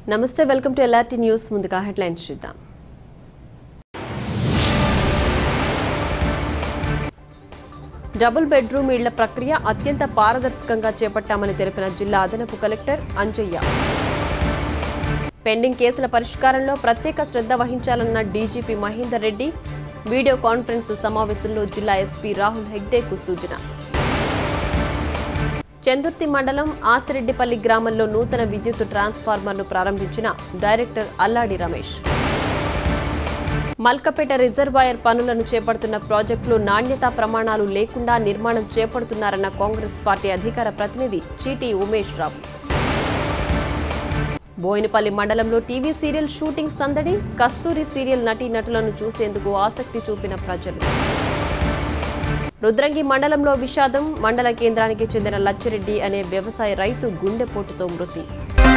నమస్తే welcome to LRT news ముందుగా headlines చూద్దాం డబుల్ బెడ్రూమ్ ఇళ్ల ప్రక్రియ అత్యంత పారదర్శకంగా చేపట్టామని తెలిపిన జిల్లా అదనపు కలెక్టర్ అంజయ్య పెండింగ్ కేసుల పరిష్కారంలో ప్రత్యేక శ్రద్ధ వహించాలన్న DGP Mahender Reddy video conference సమావేశంలో జిల్లా ఎస్పీ రాహుల్ హెగ్డేకు సూచన చందుర్తి మండలం ఆసిరెడ్డిపల్లి గ్రామంలో నూతన విద్యుత్ ట్రాన్స్ఫార్మర్ను ప్రారంభించిన డైరెక్టర్ అల్లాడి రమేష్ మల్కపేట రిజర్వాయర్ పనులను చేపడుతున్న ప్రాజెక్టులు నాణ్యతా ప్రమాణాలు లేకుండా నిర్మాణం చేపడుతున్నారన్న కాంగ్రెస్ పార్టీ అధికార ప్రతినిధి చీటీ ఉమేష్ రావు బోయినపల్లి మండలంలో టీవీ సీరియల్ షూటింగ్ సందడి కస్తూరి సీరియల్ నటీనటులను చూసేందుకు ఆసక్తి చూపిన ప్రజలు రుద్రంగి మండలంలో విషాదం మండల కేంద్రానికి చెందిన లచ్చిరెడ్డి అనే వ్యవసాయ రైతు గుండెపోటుతో మృతి